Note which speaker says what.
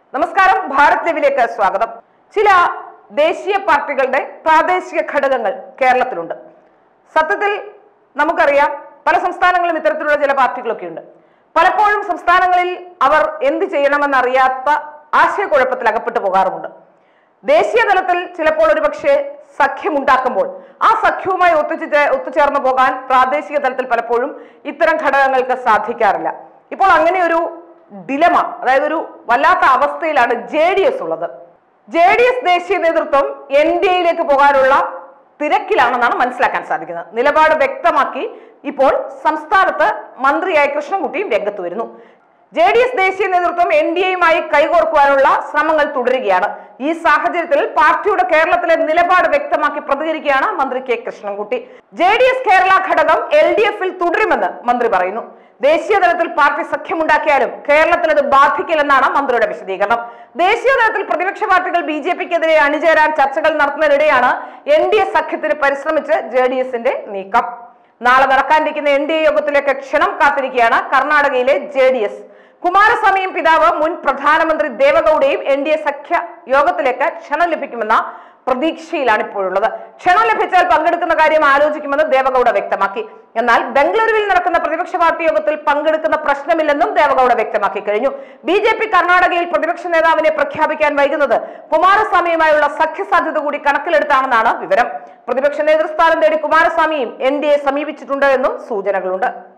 Speaker 1: നമസ്കാരം ഭാരത് ലൈവിലേക്ക് സ്വാഗതം ചില ദേശീയ പാർട്ടികളുടെ പ്രാദേശിക ഘടകങ്ങൾ കേരളത്തിലുണ്ട് സത്യത്തിൽ നമുക്കറിയാം പല സംസ്ഥാനങ്ങളിലും ഇത്തരത്തിലുള്ള ചില പാർട്ടികളൊക്കെ ഉണ്ട് പലപ്പോഴും സംസ്ഥാനങ്ങളിൽ അവർ എന്ത് ചെയ്യണമെന്നറിയാത്ത ആശയക്കുഴപ്പത്തിൽ അകപ്പെട്ടു പോകാറുമുണ്ട് ദേശീയ തലത്തിൽ ചിലപ്പോൾ ഒരുപക്ഷെ സഖ്യമുണ്ടാക്കുമ്പോൾ ആ സഖ്യവുമായി ഒത്തുചേ ഒത്തുചേർന്ന് പോകാൻ പ്രാദേശിക തലത്തിൽ പലപ്പോഴും ഇത്തരം ഘടകങ്ങൾക്ക് സാധിക്കാറില്ല ഇപ്പോൾ അങ്ങനെ ഒരു ഡിലമ അതായത് ഒരു വല്ലാത്ത അവസ്ഥയിലാണ് ജെ ഡി എസ് ഉള്ളത് ജെ ഡി എസ് ദേശീയ നേതൃത്വം എൻ ഡി എയിലേക്ക് പോകാനുള്ള തിരക്കിലാണെന്നാണ് മനസ്സിലാക്കാൻ സാധിക്കുന്നത് നിലപാട് വ്യക്തമാക്കി ഇപ്പോൾ സംസ്ഥാനത്ത് മന്ത്രിയായ കൃഷ്ണൻകുട്ടിയും രംഗത്ത് വരുന്നു ജെ ഡി എസ് ദേശീയ നേതൃത്വം എൻ ഡി എയുമായി കൈകോർക്കുവാനുള്ള ശ്രമങ്ങൾ തുടരുകയാണ് ഈ സാഹചര്യത്തിൽ പാർട്ടിയുടെ കേരളത്തിലെ നിലപാട് വ്യക്തമാക്കി പ്രതികരിക്കുകയാണ് മന്ത്രി K Krishnankutty J D S Kerala ഘടകം എൽ ഡി എഫിൽ തുടരുമെന്ന് മന്ത്രി പറയുന്നു ദേശീയ തലത്തിൽ പാർട്ടി സഖ്യമുണ്ടാക്കിയാലും കേരളത്തിൽ അത് ബാധിക്കില്ലെന്നാണ് മന്ത്രിയുടെ വിശദീകരണം ദേശീയ തലത്തിൽ പ്രതിപക്ഷ പാർട്ടികൾ ബി ജെ പിക്കെതിരെ അണിചേരാൻ ചർച്ചകൾ നടത്തുന്നതിനിടെയാണ് എൻ ഡി എ സഖ്യത്തിന് പരിശ്രമിച്ച് ജെ ഡി എസിന്റെ നീക്കം നാളെ നടക്കാനിരിക്കുന്ന എൻ ഡി എ യോഗത്തിലേക്ക് ക്ഷണം കാത്തിരിക്കുകയാണ് കർണാടകയിലെ ജെ ഡി എസ് കുമാരസ്വാമിയും പിതാവ് മുൻ പ്രധാനമന്ത്രി ദേവഗൌഡയും എൻ ഡി എ സഖ്യ യോഗത്തിലേക്ക് ക്ഷണം ലഭിക്കുമെന്ന പ്രതീക്ഷയിലാണ് ഇപ്പോഴുള്ളത് ക്ഷണം ലഭിച്ചാൽ പങ്കെടുക്കുന്ന കാര്യം ആലോചിക്കുമെന്ന് ദേവഗൌഡ വ്യക്തമാക്കി എന്നാൽ ബംഗളൂരുവിൽ നടക്കുന്ന പ്രതിപക്ഷ പാർട്ടി യോഗത്തിൽ പങ്കെടുക്കുന്ന പ്രശ്നമില്ലെന്നും ദേവഗൌഡ വ്യക്തമാക്കി കഴിഞ്ഞു ബി ജെ പി കർണാടകയിൽ പ്രതിപക്ഷ നേതാവിനെ പ്രഖ്യാപിക്കാൻ വൈകുന്നത് കുമാരസ്വാമിയുമായുള്ള സഖ്യസാധ്യത കൂടി കണക്കിലെടുത്താണെന്നാണ് വിവരം പ്രതിപക്ഷ നേതൃസ്ഥാനം തേടി കുമാരസ്വാമിയും എൻ ഡി എ സമീപിച്ചിട്ടുണ്ട് എന്നും സൂചനകളുണ്ട്